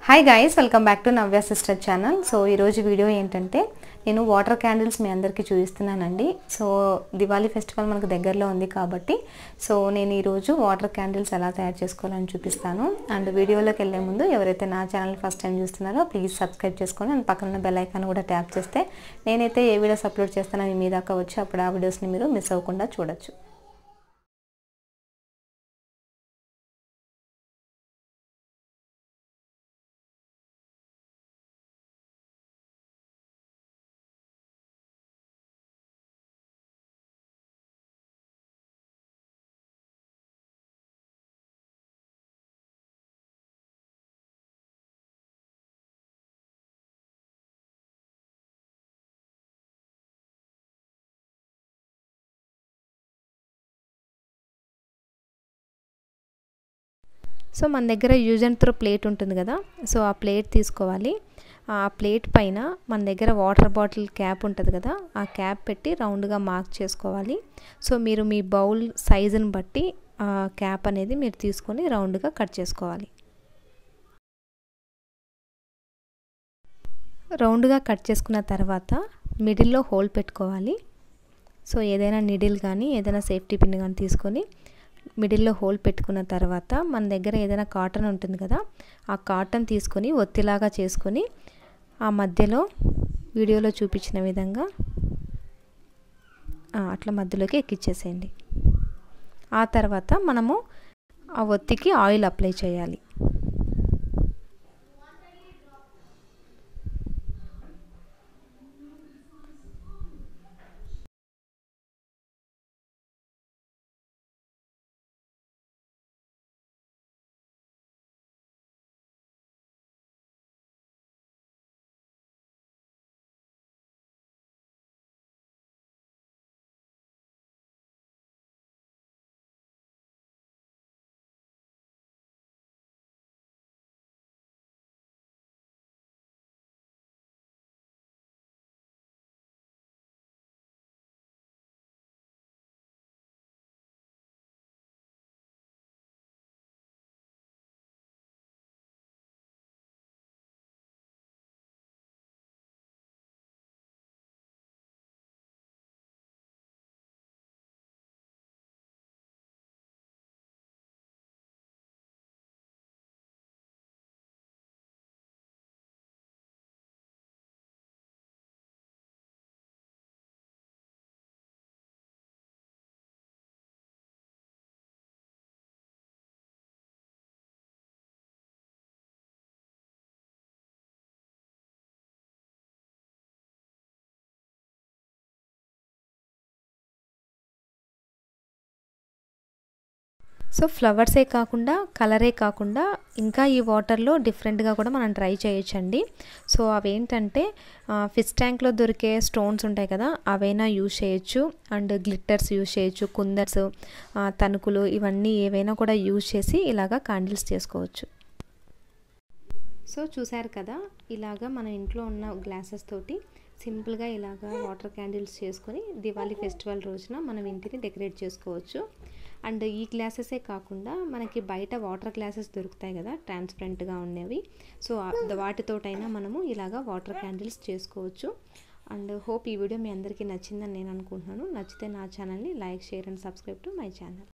hi guys welcome back to Navya sister channel so ఈరోజు video ఏంటంటే నేను వాటర్ క్యాండిల్స్ మీ అందరికీ చూపిస్తున్నానండి సో దివాళీ ఫెస్టివల్ మనకు దగ్గరలో ఉంది కాబట్టి సో నేను ఈరోజు వాటర్ క్యాండిల్స్ ఎలా తయారు చేసుకోవాలని చూపిస్తాను అండ్ వీడియోలోకి వెళ్ళే ముందు ఎవరైతే నా ఛానల్ ఫస్ట్ టైం చూస్తున్నారో ప్లీజ్ సబ్స్క్రైబ్ చేసుకొని అండ్ పక్కన ఉన్న బెల్ ఐకాన్ కూడా ట్యాప్ చేస్తే నేనైతే ఏ వీడియోస్ అప్లోడ్ చేస్తానో అవి మీ దాకా వచ్చి అప్పుడు ఆ వీడియోస్ని మీరు మిస్ అవ్వకుండా చూడొచ్చు సో మన దగ్గర యూజ్ అండ్ త్రో ప్లేట్ ఉంటుంది కదా సో ఆ ప్లేట్ తీసుకోవాలి ఆ ప్లేట్ పైన మన దగ్గర వాటర్ బాటిల్ క్యాప్ ఉంటుంది కదా ఆ క్యాప్ పెట్టి రౌండ్గా మార్క్ చేసుకోవాలి సో మీరు మీ బౌల్ సైజుని బట్టి ఆ క్యాప్ అనేది మీరు తీసుకొని రౌండ్గా కట్ చేసుకోవాలి రౌండ్గా కట్ చేసుకున్న తర్వాత మిడిల్లో హోల్ పెట్టుకోవాలి సో ఏదైనా నిడిల్ కానీ ఏదైనా సేఫ్టీ పిన్ కానీ తీసుకొని మిడిల్లో హోల్ పెట్టుకున్న తర్వాత మన దగ్గర ఏదైనా కాటన్ ఉంటుంది కదా ఆ కాటన్ తీసుకొని ఒత్తిలాగా చేసుకొని ఆ మధ్యలో వీడియోలో చూపించిన విధంగా అట్లా మధ్యలోకి ఎక్కిచ్చేసేయండి ఆ తర్వాత మనము ఆ ఒత్తికి ఆయిల్ అప్లై చేయాలి సో ఫ్లవర్సే కాకుండా కలరే కాకుండా ఇంకా ఈ వాటర్లో డిఫరెంట్గా కూడా మనం ట్రై చేయొచ్చండి సో అవేంటంటే ఫిష్ ట్యాంక్లో దొరికే స్టోన్స్ ఉంటాయి కదా అవైనా యూజ్ చేయొచ్చు అండ్ గ్లిట్టర్స్ యూజ్ చేయొచ్చు కుందర్స్ తణుకులు ఇవన్నీ ఏవైనా కూడా యూజ్ చేసి ఇలాగా క్యాండిల్స్ చేసుకోవచ్చు సో చూసారు కదా ఇలాగా మన ఇంట్లో ఉన్న గ్లాసెస్ తోటి సింపుల్గా ఇలాగా వాటర్ క్యాండిల్స్ చేసుకొని దివాళీ ఫెస్టివల్ రోజున మనం ఇంటిని డెకరేట్ చేసుకోవచ్చు అండ్ ఈ గ్లాసెసే కాకుండా మనకి బయట వాటర్ గ్లాసెస్ దొరుకుతాయి కదా ట్రాన్స్పరెంట్గా ఉండేవి సో వాటితోటైనా మనము ఇలాగా వాటర్ క్యాండిల్స్ చేసుకోవచ్చు అండ్ హోప్ ఈ వీడియో మీ అందరికీ నచ్చిందని నేను అనుకుంటున్నాను నచ్చితే నా ఛానల్ని like share and subscribe to my channel